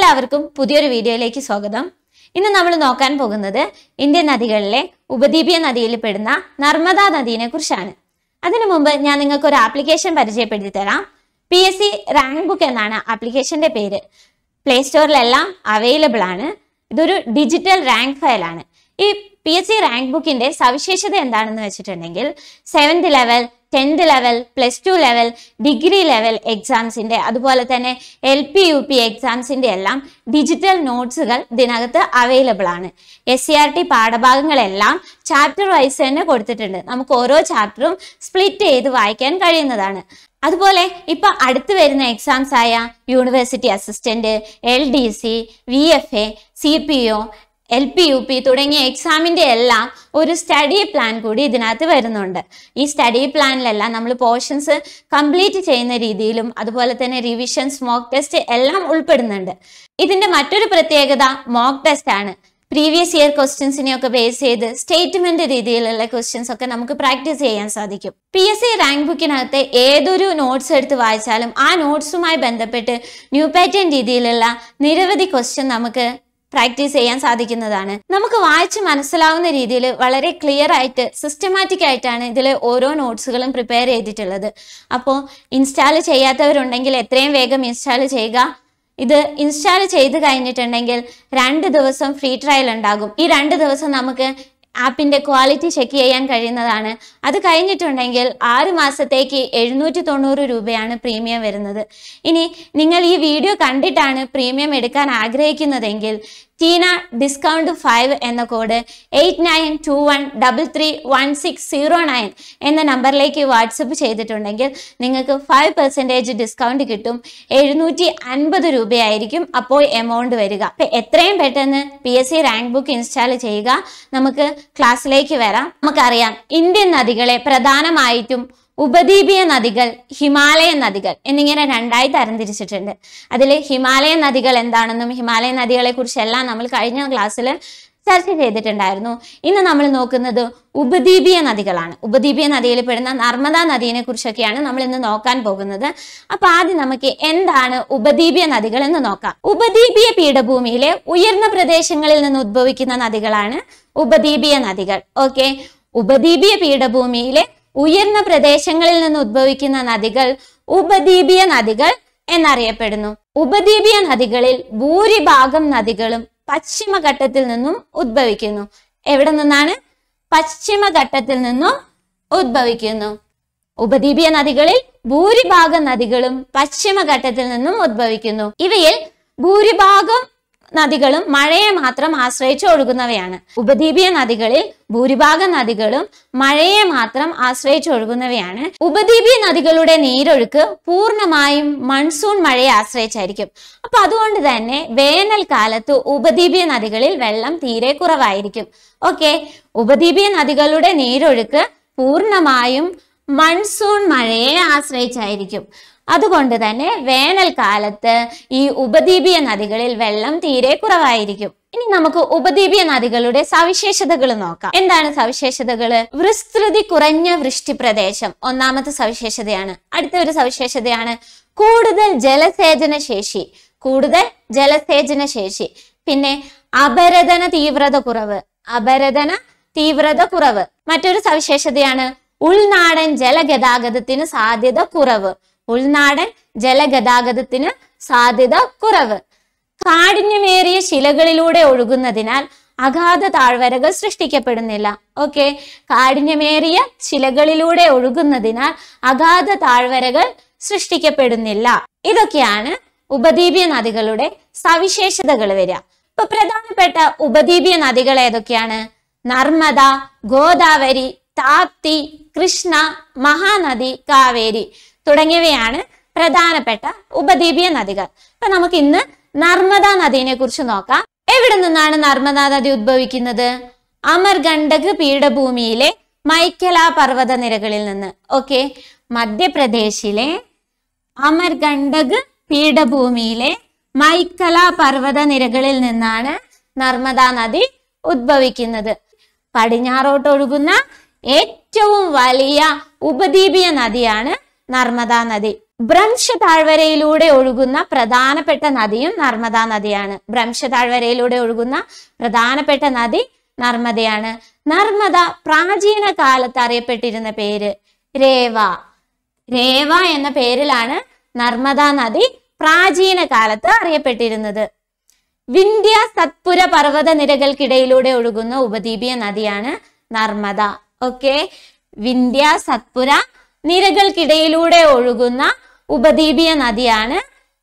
എല്ലാവർക്കും പുതിയൊരു വീഡിയോയിലേക്ക് സ്വാഗതം ഇന്ന് നമ്മൾ നോക്കാൻ പോകുന്നത് ഇന്ത്യൻ നദികളിലെ ഉപദ്വീപീയ നദിയിൽ പെടുന്ന നർമ്മദ നദീനെ കുറിച്ചാണ് അതിനു മുമ്പ് ഞാൻ നിങ്ങൾക്ക് ഒരു ആപ്ലിക്കേഷൻ പരിചയപ്പെടുത്തി തരാം P S C rank book എന്നാണ് ആപ്ലിക്കേഷന്റെ പേര് പ്ലേ സ്റ്റോറിലെല്ലാം അവൈലബിൾ ആണ് ഇതൊരു ഡിജിറ്റൽ റാങ്ക് ഫയലാണ് ഈ പി എസ് സി റാങ്ക് ബുക്കിന്റെ സവിശേഷത എന്താണെന്ന് വെച്ചിട്ടുണ്ടെങ്കിൽ seventh level tenth level plus two level degree level എക്സാംസിന്റെ അതുപോലെ തന്നെ എൽ പി യു പി എക്സാംസിന്റെ എല്ലാം ഡിജിറ്റൽ നോട്ട്സുകൾ ഇതിനകത്ത് അവൈലബിൾ ആണ് എസ് സി ആർ ടി പാഠഭാഗങ്ങളെല്ലാം ചാപ്റ്റർ വൈസ് തന്നെ കൊടുത്തിട്ടുണ്ട് നമുക്ക് ഓരോ ചാപ്റ്ററും സ്പ്ലിറ്റ് ചെയ്ത് വായിക്കാൻ കഴിയുന്നതാണ് അതുപോലെ ഇപ്പൊ അടുത്ത് വരുന്ന എക്സാംസ് ആയ university assistant L D C V F A C P O L P U P തുടങ്ങിയ എക്സാമിന്റെ എല്ലാം ഒരു സ്റ്റഡി പ്ലാൻ കൂടി ഇതിനകത്ത് വരുന്നുണ്ട് ഈ സ്റ്റഡി പ്ലാനിലെല്ലാം നമ്മൾ പോർഷൻസ് കംപ്ലീറ്റ് ചെയ്യുന്ന രീതിയിലും അതുപോലെ തന്നെ റിവിഷൻസ് മോക്ക് ടെസ്റ്റ് എല്ലാം ഉൾപ്പെടുന്നുണ്ട് ഇതിന്റെ മറ്റൊരു പ്രത്യേകത മോക്ക് ടെസ്റ്റ് ആണ് പ്രീവിയസ് ഇയർ ക്വസ്റ്റ്യൻസിനെയൊക്കെ ബേസ് ചെയ്ത് സ്റ്റേറ്റ്മെന്റ് രീതിയിലുള്ള ക്വസ്റ്റ്യൻസ് ഒക്കെ നമുക്ക് പ്രാക്ടീസ് ചെയ്യാൻ സാധിക്കും പി എസ് സി റാങ്ക് ബുക്കിനകത്ത് ഏതൊരു നോട്ട്സ് എടുത്ത് വായിച്ചാലും ആ നോട്ട്സുമായി ബന്ധപ്പെട്ട് ന്യൂ പാറ്റേൺ രീതിയിലുള്ള നിരവധി ക്വസ്റ്റ്യൻ നമുക്ക് പ്രാക്ടീസ് ചെയ്യാൻ സാധിക്കുന്നതാണ് നമുക്ക് വായിച്ച് മനസ്സിലാവുന്ന രീതിയിൽ വളരെ ക്ലിയർ ആയിട്ട് സിസ്റ്റമാറ്റിക് ആയിട്ടാണ് ഇതിൽ ഓരോ നോട്ട്സുകളും പ്രിപ്പയർ ചെയ്തിട്ടുള്ളത് അപ്പോൾ ഇൻസ്റ്റാൾ ചെയ്യാത്തവരുണ്ടെങ്കിൽ എത്രയും വേഗം ഇൻസ്റ്റാൾ ചെയ്യുക ഇത് ഇൻസ്റ്റാൾ ചെയ്ത് കഴിഞ്ഞിട്ടുണ്ടെങ്കിൽ രണ്ട് ദിവസം ഫ്രീ ട്രയൽ ഉണ്ടാകും ഈ രണ്ട് ദിവസം നമുക്ക് ആപ്പിന്റെ ക്വാളിറ്റി ചെക്ക് ചെയ്യാൻ കഴിയുന്നതാണ് അത് കഴിഞ്ഞിട്ടുണ്ടെങ്കിൽ ആറ് മാസത്തേക്ക് എഴുന്നൂറ്റി തൊണ്ണൂറ് രൂപയാണ് പ്രീമിയം വരുന്നത് ഇനി നിങ്ങൾ ഈ വീഡിയോ കണ്ടിട്ടാണ് പ്രീമിയം എടുക്കാൻ ആഗ്രഹിക്കുന്നതെങ്കിൽ ടീന ഡിസ്കൗണ്ട് ഫൈവ് എന്ന code eight nine two one double three one six zero nine എന്ന നമ്പറിലേക്ക് വാട്സപ്പ് ചെയ്തിട്ടുണ്ടെങ്കിൽ നിങ്ങൾക്ക് ഫൈവ് പെർസെൻറ്റേജ് ഡിസ്കൗണ്ട് കിട്ടും എഴുന്നൂറ്റി അൻപത് രൂപയായിരിക്കും അപ്പോൾ എമൗണ്ട് വരിക അപ്പൊ എത്രയും പെട്ടെന്ന് P S C rank book install ചെയ്യുക നമുക്ക് ക്ലാസ്സിലേക്ക് വരാം നമുക്കറിയാം ഇന്ത്യൻ നദികളെ പ്രധാനമായിട്ടും ഉപദ്വീപീയ നദികൾ ഹിമാലയൻ നദികൾ എന്നിങ്ങനെ രണ്ടായി തരംതിരിച്ചിട്ടുണ്ട് അതിൽ ഹിമാലയൻ നദികൾ എന്താണെന്നും ഹിമാലയൻ നദികളെ കുറിച്ചെല്ലാം നമ്മൾ കഴിഞ്ഞ ക്ലാസ്സിൽ ചർച്ച ചെയ്തിട്ടുണ്ടായിരുന്നു ഇന്ന് നമ്മൾ നോക്കുന്നത് ഉപദ്വീപീയ നദികളാണ് ഉപദ്വീപീയ നദിയിൽ പെടുന്ന നർമ്മദ നദിയെ കുറിച്ചൊക്കെയാണ് നമ്മൾ ഇന്ന് നോക്കാൻ പോകുന്നത് അപ്പൊ ആദ്യം നമുക്ക് എന്താണ് ഉപദ്വീപീയ നദികൾ എന്ന് നോക്കാം ഉപദ്വീപീയ പീഠഭൂമിയിലെ ഉയർന്ന പ്രദേശങ്ങളിൽ നിന്ന് ഉദ്ഭവിക്കുന്ന നദികളാണ് ഉപദ്വീപീയ നദികൾ ഓക്കെ ഉപദ്വീപീയ പീഠഭൂമിയിലെ ഉയർന്ന പ്രദേശങ്ങളിൽ നിന്ന് ഉദ്ഭവിക്കുന്ന നദികൾ ഉപദ്വീപീയ നദികൾ എന്നറിയപ്പെടുന്നു ഉപദ്വീപീയ നദികളിൽ ഭൂരിഭാഗം നദികളും പശ്ചിമഘട്ടത്തിൽ നിന്നും ഉദ്ഭവിക്കുന്നു എവിടെ നിന്നാണ് പശ്ചിമഘട്ടത്തിൽ നിന്നും ഉദ്ഭവിക്കുന്നു ഉപദ്വീപീയ നദികളിൽ ഭൂരിഭാഗം നദികളും പശ്ചിമഘട്ടത്തിൽ നിന്നും ഉദ്ഭവിക്കുന്നു ഇവയിൽ ഭൂരിഭാഗം നദികളും മഴയെ മാത്രം ആശ്രയിച്ച് ഒഴുകുന്നവയാണ് ഉപദ്വീപീയ നദികളിൽ ഭൂരിഭാഗം നദികളും മഴയെ മാത്രം ആശ്രയിച്ച് ഒഴുകുന്നവയാണ് ഉപദ്വീപീയ നദികളുടെ നീരൊഴുക്ക് പൂർണ്ണമായും മൺസൂൺ മഴയെ ആശ്രയിച്ചായിരിക്കും അപ്പൊ അതുകൊണ്ട് തന്നെ വേനൽക്കാലത്ത് ഉപദ്വീപീയ നദികളിൽ വെള്ളം തീരെ കുറവായിരിക്കും ഓക്കെ ഉപദ്വീപീയ നദികളുടെ നീരൊഴുക്ക് പൂർണ്ണമായും മൺസൂൺ മഴയെ ആശ്രയിച്ചായിരിക്കും അതുകൊണ്ട് തന്നെ വേനൽക്കാലത്ത് ഈ ഉപദ്വീപീയ നദികളിൽ വെള്ളം തീരെ കുറവായിരിക്കും ഇനി നമുക്ക് ഉപദ്വീപീയ നദികളുടെ സവിശേഷതകൾ നോക്കാം എന്താണ് സവിശേഷതകൾ വിസ്തൃതി കുറഞ്ഞ വൃഷ്ടി പ്രദേശം ഒന്നാമത്തെ സവിശേഷതയാണ് അടുത്ത ഒരു സവിശേഷതയാണ് കൂടുതൽ ജലസേചന ശേഷി കൂടുതൽ ജലസേചന ശേഷി പിന്നെ അപരദന തീവ്രത കുറവ് അപരദന തീവ്രത കുറവ് മറ്റൊരു സവിശേഷതയാണ് ഉൾനാടൻ ജലഗതാഗതത്തിന് സാധ്യത കുറവ് ഉൾനാടൻ ജലഗതാഗതത്തിന് സാധ്യത കുറവ് കാഠിന്യമേറിയ ശിലകളിലൂടെ ഒഴുകുന്നതിനാൽ അഗാധ താഴ്വരകൾ സൃഷ്ടിക്കപ്പെടുന്നില്ല ഓക്കെ കാഠിന്യമേറിയ ശിലകളിലൂടെ ഒഴുകുന്നതിനാൽ അഗാധ താഴ്വരകൾ സൃഷ്ടിക്കപ്പെടുന്നില്ല ഇതൊക്കെയാണ് ഉപദ്വീപീയ നദികളുടെ സവിശേഷതകൾ വരിക ഇപ്പൊ പ്രധാനപ്പെട്ട ഉപദ്വീപീയ നദികൾ ഏതൊക്കെയാണ് നർമ്മദ ഗോദാവരി താപ്തി കൃഷ്ണ മഹാനദി കാവേരി തുടങ്ങിയവയാണ് പ്രധാനപ്പെട്ട ഉപദ്വീപീയ നദികൾ അപ്പൊ നമുക്ക് ഇന്ന് നർമ്മദ നദിയെ കുറിച്ച് നോക്കാം എവിടെ നിന്നാണ് നർമ്മദ നദി ഉദ്ഭവിക്കുന്നത് അമർഗണ്ഡക് പീഠഭൂമിയിലെ മൈക്കല പർവ്വത നിരകളിൽ നിന്ന് ഓക്കെ മധ്യപ്രദേശിലെ അമർഗണ്ഡക് പീഠഭൂമിയിലെ മൈക്കല പർവ്വത നിരകളിൽ നിന്നാണ് നർമ്മദ നദി ഉദ്ഭവിക്കുന്നത് പടിഞ്ഞാറോട്ട് ഒഴുകുന്ന ഏറ്റവും വലിയ ഉപദ്വീപീയ നദിയാണ് നർമ്മദ നദി ഭ്രംശ താഴ്വരയിലൂടെ ഒഴുകുന്ന പ്രധാനപ്പെട്ട നദിയും നർമ്മദാ നദിയാണ് ഭ്രംശ താഴ്വരയിലൂടെ ഒഴുകുന്ന പ്രധാനപ്പെട്ട നദി നർമ്മദയാണ് നർമ്മദ പ്രാചീന കാലത്ത് അറിയപ്പെട്ടിരുന്ന പേര് രേവ രേവ എന്ന പേരിലാണ് നർമ്മദാ നദി പ്രാചീന കാലത്ത് അറിയപ്പെട്ടിരുന്നത് വിന്ധ്യ സത്പുര പർവ്വത നിരകൾക്കിടയിലൂടെ ഒഴുകുന്ന ഉപദ്വീപീയ നദിയാണ് നർമ്മദ ഓക്കെ വിന്ധ്യ സത്പുര നിരകൾക്കിടയിലൂടെ ഒഴുകുന്ന ഉപദ്വീപീയ നദിയാണ്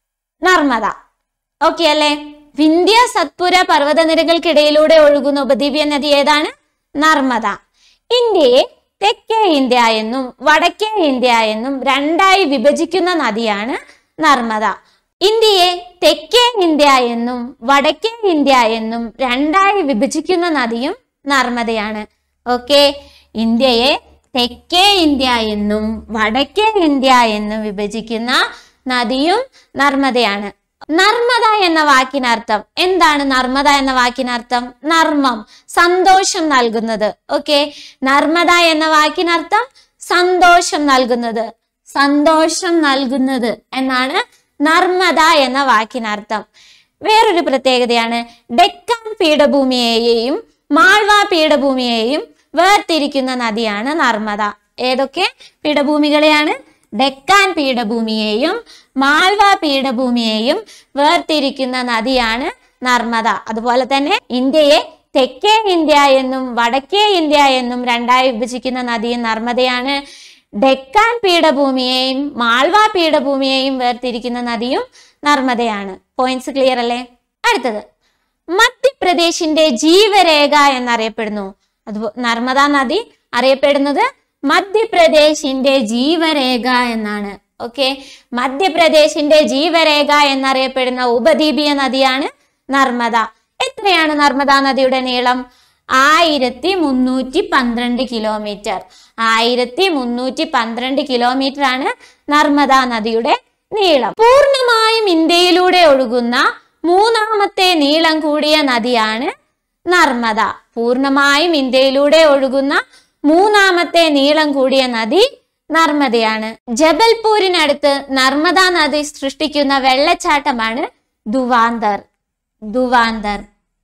നർമ്മദ ഓക്കെ അല്ലേ വിന്ധ്യ സത്പുര പർവ്വത നിരകൾക്കിടയിലൂടെ ഒഴുകുന്ന ഉപദ്വീപീയ നദി ഏതാണ് നർമ്മദ ഇന്ത്യയെ തെക്കേ ഇന്ത്യ എന്നും വടക്കേ ഇന്ത്യ എന്നും രണ്ടായി വിഭജിക്കുന്ന നദിയാണ് നർമ്മദ ഇന്ത്യയെ തെക്കേ ഇന്ത്യ എന്നും വടക്കേ ഇന്ത്യ എന്നും രണ്ടായി വിഭജിക്കുന്ന നദിയും നർമ്മദയാണ് ഓക്കെ ഇന്ത്യയെ തെക്കേ ഇന്ത്യ എന്നും വടക്കേ ഇന്ത്യ എന്നും വിഭജിക്കുന്ന നദിയും നർമ്മദയാണ് നർമ്മദ എന്ന വാക്കിനർത്ഥം എന്താണ് നർമ്മദ എന്ന വാക്കിനർത്ഥം നർമ്മം സന്തോഷം നൽകുന്നത് ഓക്കെ നർമ്മദ എന്ന വാക്കിനർത്ഥം സന്തോഷം നൽകുന്നത് സന്തോഷം നൽകുന്നത് എന്നാണ് നർമ്മദ എന്ന വാക്കിനർത്ഥം വേറൊരു പ്രത്യേകതയാണ് ഡെക്കാൻ പീഠഭൂമിയെയും മാൾവ പീഠഭൂമിയെയും വേർതിരിക്കുന്ന നദിയാണ് നർമ്മദ ഏതൊക്കെ പീഠഭൂമികളെയാണ് ഡെക്കാൻ പീഠഭൂമിയെയും മാൾവ പീഠഭൂമിയെയും വേർതിരിക്കുന്ന നദിയാണ് നർമ്മദ അതുപോലെ തന്നെ ഇന്ത്യയെ തെക്കേ ഇന്ത്യ എന്നും വടക്കേ ഇന്ത്യ എന്നും രണ്ടായി വിഭജിക്കുന്ന നദിയും നർമ്മദയാണ് ഡെക്കാൻ പീഠഭൂമിയെയും മാൾവ പീഠഭൂമിയെയും വേർതിരിക്കുന്ന നദിയും നർമ്മദയാണ് പോയിന്റ്സ് ക്ലിയർ അല്ലേ അടുത്തത് മധ്യപ്രദേശിന്റെ ജീവരേഖ എന്നറിയപ്പെടുന്നു അത് നർമ്മദ നദി അറിയപ്പെടുന്നത് മധ്യപ്രദേശിന്റെ ജീവരേഖ എന്നാണ് ഓക്കെ മധ്യപ്രദേശിന്റെ ജീവരേഖ എന്നറിയപ്പെടുന്ന ഉപദ്വീപീയ നദിയാണ് നർമ്മദ എത്രയാണ് നർമ്മദ നദിയുടെ നീളം ആയിരത്തി മുന്നൂറ്റി പന്ത്രണ്ട് കിലോമീറ്റർ ആയിരത്തി മുന്നൂറ്റി പന്ത്രണ്ട് കിലോമീറ്റർ ആണ് നർമ്മദ നദിയുടെ നീളം പൂർണ്ണമായും ഇന്ത്യയിലൂടെ ഒഴുകുന്ന മൂന്നാമത്തെ നീളം കൂടിയ നദിയാണ് നർമ്മദ പൂർണ്ണമായും ഇന്ത്യയിലൂടെ ഒഴുകുന്ന മൂന്നാമത്തെ നീളം കൂടിയ നദി നർമ്മദയാണ് ജബൽപൂരിനടുത്ത് നർമ്മദ നദി സൃഷ്ടിക്കുന്ന വെള്ളച്ചാട്ടമാണ് ദുവാന്തർ ദുവാന്തർ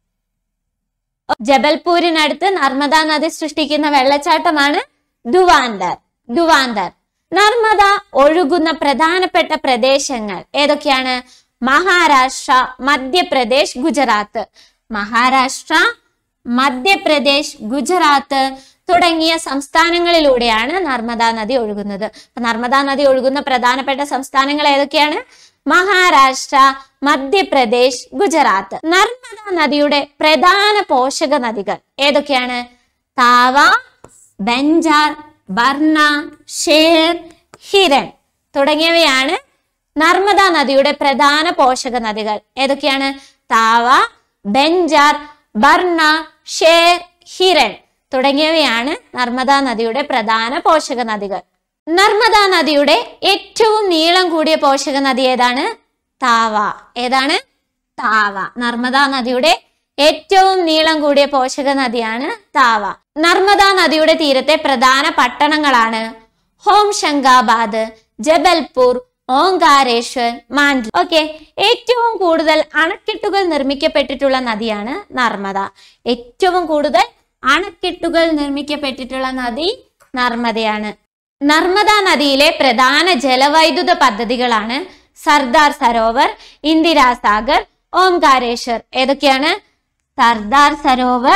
ജബൽപൂരിനടുത്ത് നർമ്മദ നദി സൃഷ്ടിക്കുന്ന വെള്ളച്ചാട്ടമാണ് ദുവാന്തർ ദുവാന്തർ നർമ്മദ ഒഴുകുന്ന പ്രധാനപ്പെട്ട പ്രദേശങ്ങൾ ഏതൊക്കെയാണ് മഹാരാഷ്ട്ര മധ്യപ്രദേശ് ഗുജറാത്ത് മഹാരാഷ്ട്ര മധ്യപ്രദേശ് ഗുജറാത്ത് തുടങ്ങിയ സംസ്ഥാനങ്ങളിലൂടെയാണ് നർമ്മദാ നദി ഒഴുകുന്നത് അപ്പൊ നർമ്മദാ നദി ഒഴുകുന്ന പ്രധാനപ്പെട്ട സംസ്ഥാനങ്ങൾ ഏതൊക്കെയാണ് മഹാരാഷ്ട്ര മധ്യപ്രദേശ് ഗുജറാത്ത് നർമ്മദാ നദിയുടെ പ്രധാന പോഷക നദികൾ ഏതൊക്കെയാണ് താവ ബെഞ്ചാർ ബർണ ഷേർ ഹിരൺ തുടങ്ങിയവയാണ് നർമ്മദാ നദിയുടെ പ്രധാന പോഷക നദികൾ ഏതൊക്കെയാണ് താവ ബെഞ്ചാർ ബർണ ഷേർ ഹിരൺ തുടങ്ങിയവയാണ് നർമ്മദാ നദിയുടെ പ്രധാന പോഷക നദികൾ നർമ്മദാ നദിയുടെ ഏറ്റവും നീളം കൂടിയ പോഷക നദി ഏതാണ് താവ ഏതാണ് താവ നർമ്മദാ നദിയുടെ ഏറ്റവും നീളം കൂടിയ പോഷക നദിയാണ് താവ നർമ്മദാ നദിയുടെ തീരത്തെ പ്രധാന പട്ടണങ്ങളാണ് ഹോംശങ്കാബാദ് ജബൽപൂർ ഓങ്കാരേശ്വർ മാണ്ഡ്ല ഓക്കെ ഏറ്റവും കൂടുതൽ അണക്കെട്ടുകൾ നിർമ്മിക്കപ്പെട്ടിട്ടുള്ള നദിയാണ് നർമ്മദ ഏറ്റവും കൂടുതൽ അണക്കെട്ടുകൾ നിർമ്മിക്കപ്പെട്ടിട്ടുള്ള നദി നർമ്മദയാണ് നർമ്മദ നദിയിലെ പ്രധാന ജലവൈദ്യുത പദ്ധതികളാണ് സർദാർ സരോവർ ഇന്ദിരാസാഗർ ഓംകാരേശ്വർ ഏതൊക്കെയാണ് സർദാർ സരോവർ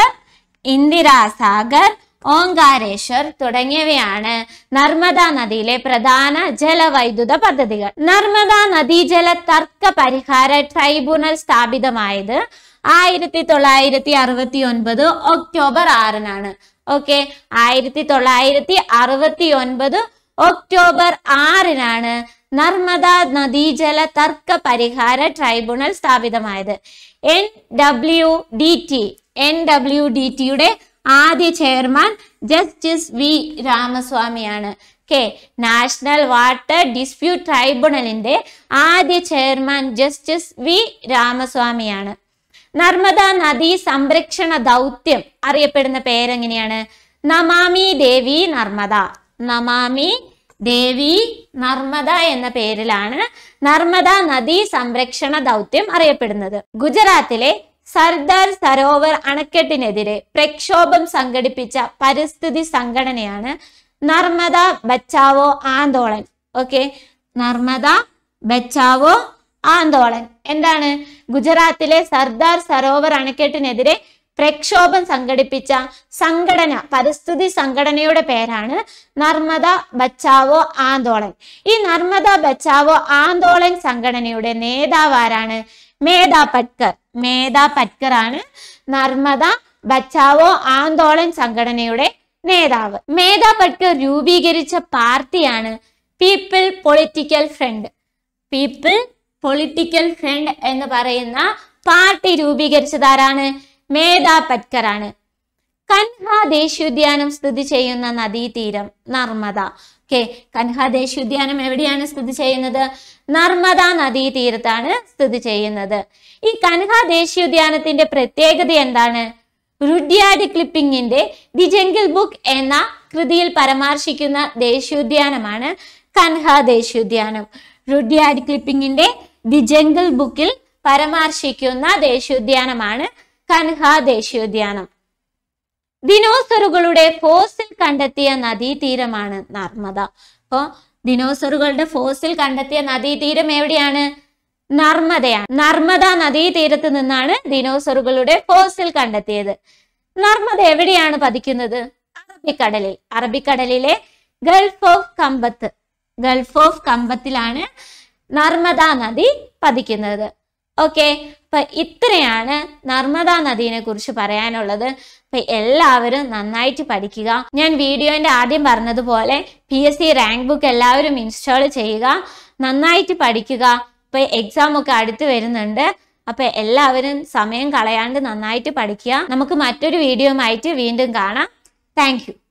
ഇന്ദിരാസാഗർ ഓങ്കാരേശ്വർ തുടങ്ങിയവയാണ് നർമ്മദ നദിയിലെ പ്രധാന ജലവൈദ്യുത പദ്ധതികൾ നർമ്മദ നദീജല തർക്ക പരിഹാര ട്രൈബ്യൂണൽ സ്ഥാപിതമായത് ആയിരത്തി തൊള്ളായിരത്തി അറുപത്തി ഒൻപത് ഒക്ടോബർ ആറിനാണ് ഓക്കെ ആയിരത്തി തൊള്ളായിരത്തി അറുപത്തി ഒൻപത് ഒക്ടോബർ ആറിനാണ് നർമ്മദ നദീജല തർക്ക പരിഹാര ട്രൈബ്യൂണൽ സ്ഥാപിതമായത് N W D T N W D ടിയുടെ ആദ്യ ചെയർമാൻ ജസ്റ്റിസ് വി രാമസ്വാമിയാണ് കെ നാഷണൽ വാട്ടർ ഡിസ്പ്യൂട്ട് ട്രൈബ്യൂണലിന്റെ ആദ്യ ചെയർമാൻ ജസ്റ്റിസ് വി രാമസ്വാമിയാണ് നർമ്മദ നദീ സംരക്ഷണ ദൗത്യം അറിയപ്പെടുന്ന പേരെങ്ങനെയാണ് നമാമി ദേവി നർമ്മദ നമാമി ദേവി നർമ്മദ എന്ന പേരിലാണ് നർമ്മദ നദീ സംരക്ഷണ ദൗത്യം അറിയപ്പെടുന്നത് ഗുജറാത്തിലെ സർദാർ സരോവർ അണക്കെട്ടിനെതിരെ പ്രക്ഷോഭം സംഘടിപ്പിച്ച പരിസ്ഥിതി സംഘടനയാണ് നർമ്മദ ബച്ചാവോ ആന്തോളൻ ഓക്കെ നർമ്മദ ബച്ചാവോ ആന്തോളൻ എന്താണ് ഗുജറാത്തിലെ സർദാർ സരോവർ അണക്കെട്ടിനെതിരെ പ്രക്ഷോഭം സംഘടിപ്പിച്ച സംഘടന പരിസ്ഥിതി സംഘടനയുടെ പേരാണ് നർമ്മദ ബച്ചാവോ ആന്തോളൻ ഈ നർമ്മദ ബച്ചാവോ ആന്തോളൻ സംഘടനയുടെ നേതാവ് ആരാണ് മേധാ പട്കർ മേധാ പട്കർ ആണ് നർമ്മദ ബച്ചാവോ ആന്തോളൻ സംഘടനയുടെ നേതാവ് മേധാ പട്കർ രൂപീകരിച്ച പാർട്ടിയാണ് people political front people political front എന്ന് പറയുന്ന പാർട്ടി രൂപീകരിച്ചത് ആരാണ് മേധാ പട്കർ ആണ് കൻഹ ദേശീയോദ്യാനം സ്ഥിതി ചെയ്യുന്ന നദീതീരം നർമ്മദ ഓക്കെ കൻഹ ദേശീയോദ്യാനം എവിടെയാണ് സ്ഥിതി ചെയ്യുന്നത് നർമ്മദ നദീതീരത്താണ് സ്ഥിതി ചെയ്യുന്നത് ഈ കൻഹ ദേശീയോദ്യാനത്തിന്റെ പ്രത്യേകത എന്താണ് റുഡ്യാർഡ് ക്ലിപ്പിംഗിന്റെ ദി ജംഗിൾ ബുക്ക് എന്ന കൃതിയിൽ പരാമർശിക്കുന്ന ദേശീയോദ്യാനമാണ് കൻഹ ദേശീയോദ്യാനം റുഡ്യാർഡ് ക്ലിപ്പിംഗിന്റെ ദി ജംഗിൾ ബുക്കിൽ പരാമർശിക്കുന്ന ദേശീയോദ്യാനമാണ് കൻഹ ദേശീയോദ്യാനം ദിനോസറുകളുടെ ഫോസിൽ കണ്ടെത്തിയ നദീതീരമാണ് നർമ്മദ അപ്പോ ദിനോസറുകളുടെ ഫോസിൽ കണ്ടെത്തിയ നദീതീരം എവിടെയാണ് നർമ്മദയാണ് നർമ്മദ നദീതീരത്ത് നിന്നാണ് ദിനോസറുകളുടെ ഫോസിൽ കണ്ടെത്തിയത് നർമ്മദ എവിടെയാണ് പതിക്കുന്നത് അറബിക്കടലിൽ അറബിക്കടലിലെ gulf of Khambhat gulf of കമ്പത്തിലാണ് നർമ്മദ നദി പതിക്കുന്നത് ഓക്കെ അപ്പൊ ഇത്രയാണ് നർമ്മദ നദീനെ കുറിച്ച് പറയാനുള്ളത് അപ്പൊ എല്ലാവരും നന്നായിട്ട് പഠിക്കുക ഞാൻ വീഡിയോന്റെ ആദ്യം പറഞ്ഞതുപോലെ P S C rank book എല്ലാവരും ഇൻസ്റ്റാൾ ചെയ്യുക നന്നായിട്ട് പഠിക്കുക ഇപ്പൊ എക്സാം ഒക്കെ അടുത്ത് വരുന്നുണ്ട് അപ്പൊ എല്ലാവരും സമയം കളയാണ്ട് നന്നായിട്ട് പഠിക്കുക നമുക്ക് മറ്റൊരു വീഡിയോ ആയിട്ട് വീണ്ടും കാണാം താങ്ക്